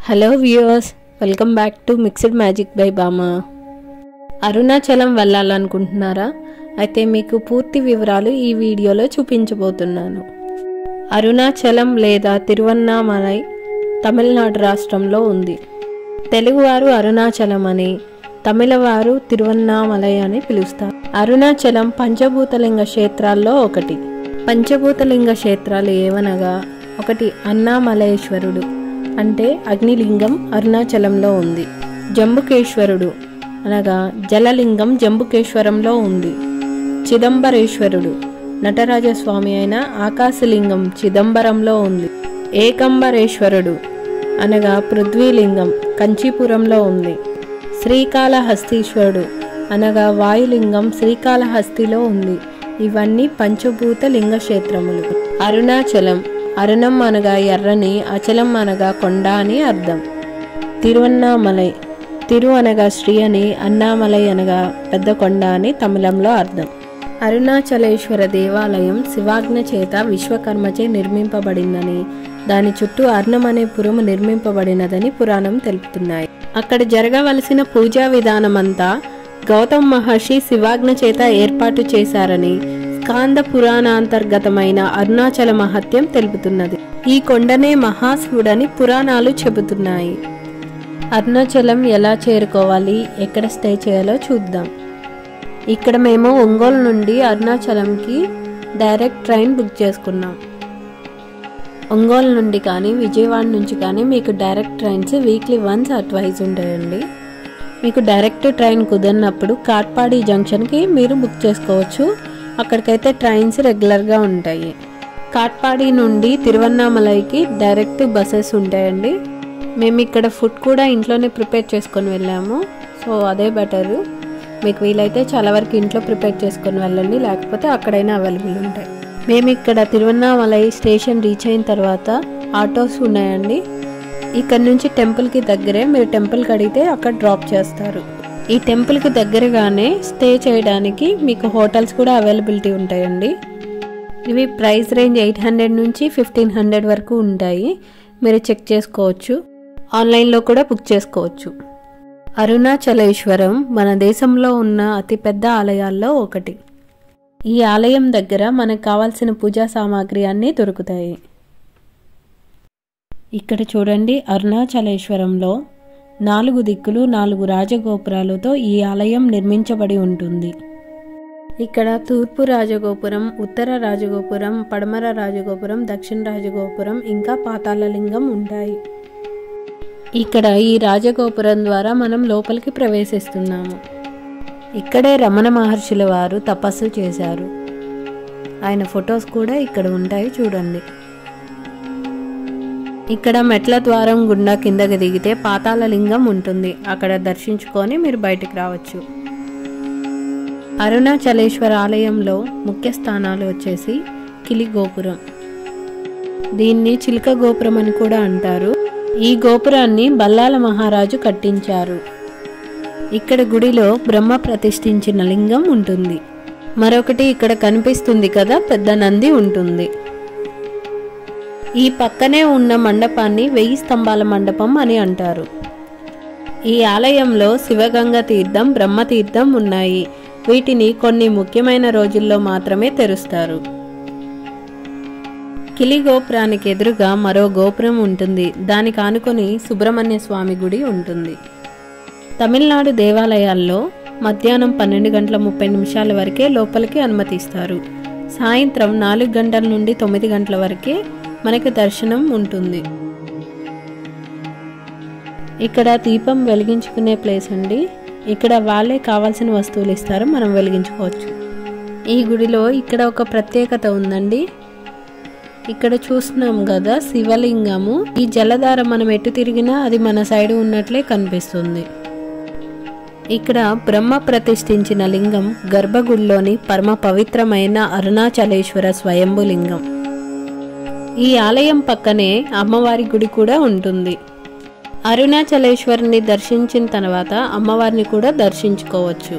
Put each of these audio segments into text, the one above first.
hello viewers welcome back to mixed magic by Bama Arunachalam వెళ్ళాలనుకుంటున్నారా అయితే మీకు పూర్తి వివరాలు ఈ వీడియోలో చూపించబోతున్నాను అరుణాచలం లేదా తిరువన్నామలై తమిళనాడు రాష్ట్రంలో ఉంది తెలుగువారు అరుణాచలం అని తమిళవారు తిరువన్నామలై అని పిలుస్తారు అరుణాచలం పంచభూతలింగ క్షేత్రాల్లో ఒకటి పంచభూతలింగ క్షేత్రాలు ఏవనగా ఒకటి అన్నామలేశ్వరుడు అంటే అగ్నిలింగం అరుణాచలంలో ఉంది జంబుకేశ్వరుడు అనగా జలలింగం జంబుకేశ్వరంలో ఉంది చిదంబరేశ్వరుడు నటరాజస్వామి అయిన ఆకాశలింగం చిదంబరంలో ఉంది ఏకంబరేశ్వరుడు అనగా పృథ్వీలింగం కంచీపురంలో ఉంది శ్రీకాళహస్తీశ్వరుడు అనగా వాయులింగం శ్రీకాళహస్తిలో ఉంది ఇవన్నీ పంచభూత లింగ క్షేత్రములు అరుణాచలం అరుణం అనగా ఎర్రని అచలం అనగా కొండ అని అర్థం తిరువన్నామలై తిరు అనగా శ్రీ అని అన్నామలై అనగా పెద్ద కొండ అని తమిళంలో అర్థం అరుణాచలేశ్వర దేవాలయం శివాజ్ఞ చేత విశ్వకర్మచే నిర్మింపబడిందని దాని చుట్టూ అర్ణం అనే పురము నిర్మింపబడినదని పురాణం తెలుపుతున్నాయి అక్కడ జరగవలసిన పూజా విధానమంతా గౌతమ్ మహర్షి శివాజ్ఞ చేత ఏర్పాటు చేశారని స్కాంద పురాణాంతర్గతమైన అరుణాచల మహత్యం తెలుపుతున్నది ఈ కొండనే మహాశివుడని పురాణాలు చెబుతున్నాయి అరుణాచలం ఎలా చేరుకోవాలి ఎక్కడ స్టే చేయాలో చూద్దాం ఇక్కడ మేము ఒంగోలు నుండి అరుణాచలంకి డైరెక్ట్ ట్రైన్ బుక్ చేసుకున్నాం ఒంగోలు నుండి కానీ విజయవాడ నుంచి కానీ మీకు direct trains weekly once or twice ఉంటాయండి మీకు డైరెక్ట్ ట్రైన్ కుదిరినప్పుడు కాట్పాడి జంక్షన్కి మీరు బుక్ చేసుకోవచ్చు అక్కడికైతే ట్రైన్స్ రెగ్యులర్గా ఉంటాయి కాట్పాడి నుండి తిరువన్నామలైకి డైరెక్ట్ బస్సెస్ ఉంటాయండి మేము ఇక్కడ ఫుడ్ కూడా ఇంట్లోనే ప్రిపేర్ చేసుకొని వెళ్ళాము సో అదే బెటరు మీకు వీలైతే చాలా వరకు ఇంట్లో ప్రిపేర్ చేసుకొని వెళ్ళండి లేకపోతే అక్కడైనా అవైలబుల్ ఉంటాయి మేము ఇక్కడ తిరువన్నామలై స్టేషన్ రీచ్ అయిన తర్వాత ఆటోస్ ఉన్నాయండి ఇక్కడ నుంచి టెంపుల్కి దగ్గరే మీరు టెంపుల్కి అడిగితే అక్కడ డ్రాప్ చేస్తారు ఈ టెంపుల్కి దగ్గరగానే స్టే చేయడానికి మీకు హోటల్స్ కూడా అవైలబిలిటీ ఉంటాయండి ఇవి ప్రైస్ రేంజ్ ఎయిట్ హండ్రెడ్ నుంచి ఫిఫ్టీన్ హండ్రెడ్ వరకు ఉంటాయి మీరు చెక్ చేసుకోవచ్చు ఆన్లైన్లో కూడా బుక్ చేసుకోవచ్చు అరుణాచలేశ్వరం మన దేశంలో ఉన్న అతిపెద్ద ఆలయాల్లో ఒకటి ఈ ఆలయం దగ్గర మనకు కావాల్సిన పూజా సామాగ్రి అన్నీ దొరుకుతాయి ఇక్కడ చూడండి అరుణాచలేశ్వరంలో నాలుగు దిక్కులు నాలుగు రాజగోపురాలతో ఈ ఆలయం నిర్మించబడి ఉంటుంది ఇక్కడ తూర్పు రాజగోపురం ఉత్తర రాజగోపురం పడమర రాజగోపురం దక్షిణ రాజగోపురం ఇంకా పాతాళలింగం ఉంటాయి ఇక్కడ ఈ రాజగోపురం ద్వారా మనం లోపలికి ప్రవేశిస్తున్నాము ఇక్కడే రమణ మహర్షుల వారు తపస్సు చేశారు ఆయన ఫొటోస్ కూడా ఇక్కడ ఉంటాయి చూడండి ఇక్కడ మెట్ల ద్వారం గుండా కిందకి దిగితే పాతాళ లింగం ఉంటుంది అక్కడ దర్శించుకొని మీరు బయటికి రావచ్చు అరుణాచలేశ్వర ఆలయంలో ముఖ్య స్థానాలు వచ్చేసి కిలి గోపురం దీన్ని చిలుక గోపురం అని కూడా అంటారు ఈ గోపురాన్ని బల్లాల మహారాజు కట్టించారు ఇక్కడ గుడిలో బ్రహ్మ ప్రతిష్ఠించిన లింగం ఉంటుంది మరొకటి ఇక్కడ కనిపిస్తుంది కదా పెద్ద నంది ఉంటుంది ఈ పక్కనే ఉన్న మండపాన్ని వెయ్యి స్తంభాల మండపం అని అంటారు ఈ ఆలయంలో శివగంగ తీర్థం బ్రహ్మతీర్థం ఉన్నాయి వీటిని కొన్ని ముఖ్యమైన రోజుల్లో మాత్రమే తెరుస్తారు కిలి గోపురానికి ఎదురుగా మరో గోపురం ఉంటుంది దానికి ఆనుకొని సుబ్రహ్మణ్య స్వామి గుడి ఉంటుంది తమిళనాడు దేవాలయాల్లో మధ్యాహ్నం పన్నెండు గంటల ముప్పై నిమిషాల వరకే లోపలికి అనుమతిస్తారు సాయంత్రం నాలుగు గంటల నుండి తొమ్మిది గంటల వరకే మనకి దర్శనం ఉంటుంది ఇక్కడ దీపం వెలిగించుకునే ప్లేస్ అండి ఇక్కడ వాళ్ళే కావాల్సిన వస్తువులు ఇస్తారు మనం వెలిగించుకోవచ్చు ఈ గుడిలో ఇక్కడ ఒక ప్రత్యేకత ఉందండి ఇక్కడ చూస్తున్నాం కదా శివలింగము ఈ జలధార మనం ఎటు తిరిగినా అది మన సైడ్ ఉన్నట్లే కనిపిస్తుంది ఇక్కడ బ్రహ్మ ప్రతిష్ఠించిన లింగం గర్భగుడిలోని పరమ పవిత్రమైన అరుణాచలేశ్వర స్వయంభు లింగం ఈ ఆలయం పక్కనే అమ్మవారి గుడి కూడా ఉంటుంది అరుణాచలేశ్వరిని దర్శించిన తర్వాత అమ్మవారిని కూడా దర్శించుకోవచ్చు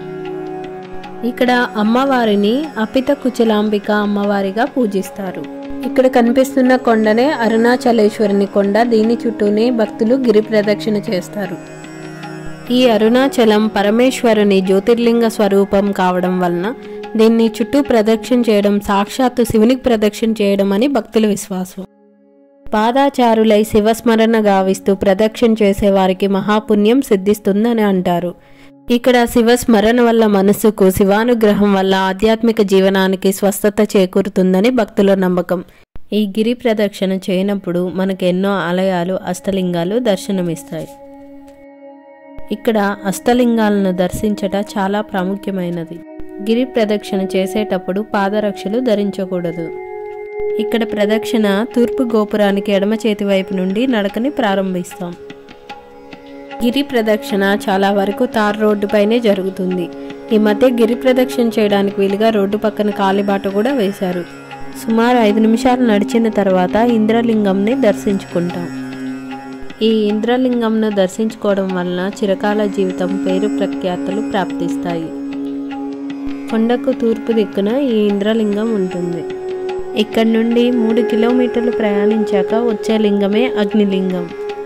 ఇక్కడ అమ్మవారిని అపిత కుచలాంబిక అమ్మవారిగా పూజిస్తారు ఇక్కడ కనిపిస్తున్న కొండనే అరుణాచలేశ్వరుని కొండ దీని చుట్టూనే భక్తులు గిరి ప్రదక్షిణ చేస్తారు ఈ అరుణాచలం పరమేశ్వరుని జ్యోతిర్లింగ స్వరూపం కావడం వలన దీన్ని చుట్టూ ప్రదక్షిణ చేయడం సాక్షాత్తు శివునికి ప్రదక్షిణ చేయడం అని భక్తుల విశ్వాసం పాదాచారులై శివస్మరణ గావిస్తూ ప్రదక్షిణ చేసే వారికి మహాపుణ్యం సిద్ధిస్తుందని అంటారు ఇక్కడ శివస్మరణ వల్ల మనస్సుకు శివానుగ్రహం వల్ల ఆధ్యాత్మిక జీవనానికి స్వస్థత చేకూరుతుందని భక్తుల నమ్మకం ఈ గిరి ప్రదక్షిణ చేయనప్పుడు మనకు ఎన్నో ఆలయాలు అష్టలింగాలు దర్శనమిస్తాయి ఇక్కడ అష్టలింగాలను దర్శించట చాలా ప్రాముఖ్యమైనది గిరి ప్రదక్షిణ చేసేటప్పుడు పాదరక్షలు ధరించకూడదు ఇక్కడ ప్రదక్షిణ తూర్పు గోపురానికి ఎడమ చేతి వైపు నుండి నడకని ప్రారంభిస్తాం గిరి ప్రదక్షిణ చాలా వరకు తార్ రోడ్డుపైనే జరుగుతుంది ఈ మధ్య గిరి ప్రదక్షిణ చేయడానికి వీలుగా రోడ్డు పక్కన కాలిబాట కూడా వేశారు సుమారు ఐదు నిమిషాలు నడిచిన తర్వాత ఇంద్రలింగంని దర్శించుకుంటాం ఈ ఇంద్రలింగంను దర్శించుకోవడం వలన చిరకాల జీవితం పేరు ప్రఖ్యాతులు ప్రాప్తిస్తాయి కొండకు తూర్పు దిక్కున ఈ ఇంద్రలింగం ఉంటుంది ఇక్కడి నుండి మూడు కిలోమీటర్లు ప్రయాణించాక వచ్చే లింగమే అగ్నిలింగం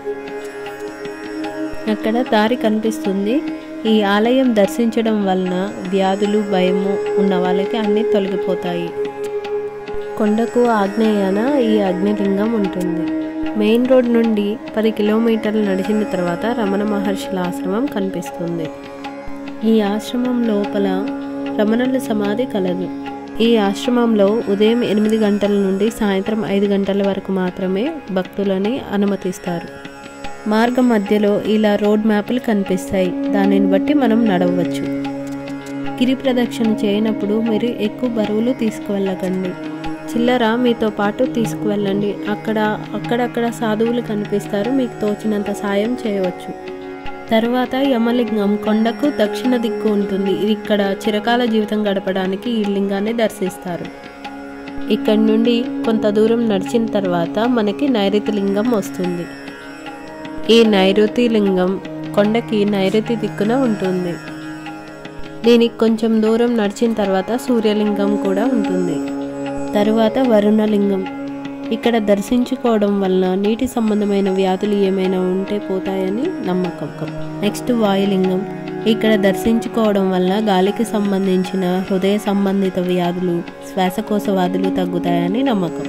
అక్కడ దారి కనిపిస్తుంది ఈ ఆలయం దర్శించడం వలన వ్యాధులు భయము ఉన్న వాళ్ళకి అన్నీ తొలగిపోతాయి కొండకు ఆగ్నేయాన ఈ అగ్నిలింగం ఉంటుంది మెయిన్ రోడ్ నుండి పది కిలోమీటర్లు నడిచిన తర్వాత రమణ మహర్షుల ఆశ్రమం కనిపిస్తుంది ఈ ఆశ్రమం లోపల రమణుల సమాధి కలదు ఈ ఆశ్రమంలో ఉదయం ఎనిమిది గంటల నుండి సాయంత్రం ఐదు గంటల వరకు మాత్రమే భక్తులని అనుమతిస్తారు మార్గం మధ్యలో ఇలా రోడ్ మ్యాప్లు కనిపిస్తాయి దానిని బట్టి మనం నడవచ్చు గిరి ప్రదక్షిణ చేయనప్పుడు మీరు ఎక్కువ బరువులు తీసుకువెళ్ళకండి చిల్లర మీతో పాటు తీసుకువెళ్ళండి అక్కడ అక్కడక్కడ సాధువులు కనిపిస్తారు మీకు తోచినంత సాయం చేయవచ్చు తర్వాత యమలింగం కొండకు దక్షిణ దిక్కు ఉంటుంది ఇది ఇక్కడ చిరకాల జీవితం గడపడానికి ఈ లింగాన్ని దర్శిస్తారు ఇక్కడి నుండి కొంత దూరం నడిచిన తర్వాత మనకి నైరుతి లింగం వస్తుంది ఈ నైరుతి లింగం కొండకి నైరుతి దిక్కున ఉంటుంది దీనికి కొంచెం దూరం నడిచిన తర్వాత సూర్యలింగం కూడా ఉంటుంది తరువాత వరుణలింగం ఇక్కడ దర్శించుకోవడం వలన నీటి సంబంధమైన వ్యాధులు ఏమైనా ఉంటే పోతాయని నమ్మకం నెక్స్ట్ వాయులింగం ఇక్కడ దర్శించుకోవడం వల్ల గాలికి సంబంధించిన హృదయ సంబంధిత వ్యాధులు శ్వాసకోశ వ్యాధులు తగ్గుతాయని నమ్మకం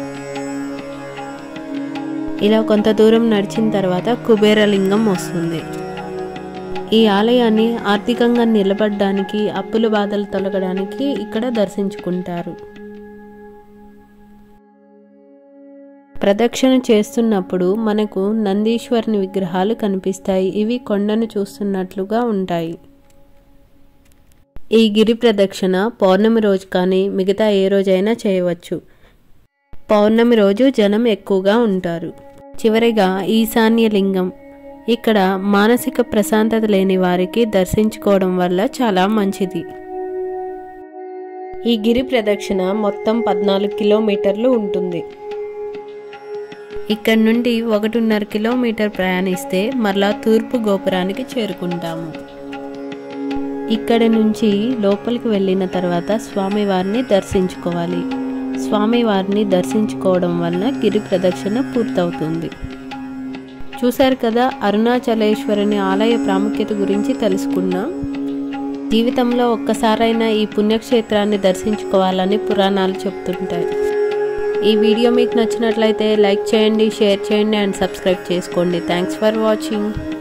ఇలా కొంత దూరం నడిచిన తర్వాత కుబేరలింగం వస్తుంది ఈ ఆలయాన్ని ఆర్థికంగా నిలబడడానికి అప్పుల బాధలు తొలగడానికి ఇక్కడ దర్శించుకుంటారు ప్రదక్షిణ చేస్తున్నప్పుడు మనకు నందీశ్వరుని విగ్రహాలు కనిపిస్తాయి ఇవి కొండను చూస్తున్నట్లుగా ఉంటాయి ఈ గిరి ప్రదక్షిణ పౌర్ణమి రోజు కానీ మిగతా ఏ రోజైనా చేయవచ్చు పౌర్ణమి రోజు జనం ఎక్కువగా ఉంటారు చివరిగా ఈశాన్య లింగం ఇక్కడ మానసిక ప్రశాంతత లేని వారికి దర్శించుకోవడం వల్ల చాలా మంచిది ఈ గిరి ప్రదక్షిణ మొత్తం పద్నాలుగు కిలోమీటర్లు ఉంటుంది ఇక్కడ నుండి ఒకటిన్నర కిలోమీటర్ ప్రయాణిస్తే మరలా తూర్పు గోపురానికి చేరుకుంటాము ఇక్కడి నుంచి లోపలికి వెళ్ళిన తర్వాత స్వామివారిని దర్శించుకోవాలి స్వామివారిని దర్శించుకోవడం వలన గిరి ప్రదక్షిణ పూర్తవుతుంది చూశారు కదా అరుణాచలేశ్వరుని ఆలయ ప్రాముఖ్యత గురించి తెలుసుకున్నాం జీవితంలో ఒక్కసారైనా ఈ పుణ్యక్షేత్రాన్ని దర్శించుకోవాలని పురాణాలు చెప్తుంటాయి ఈ వీడియో మీకు నచ్చినట్లయితే లైక్ చేయండి షేర్ చేయండి అండ్ సబ్స్క్రైబ్ చేసుకోండి థ్యాంక్స్ ఫర్ వాచింగ్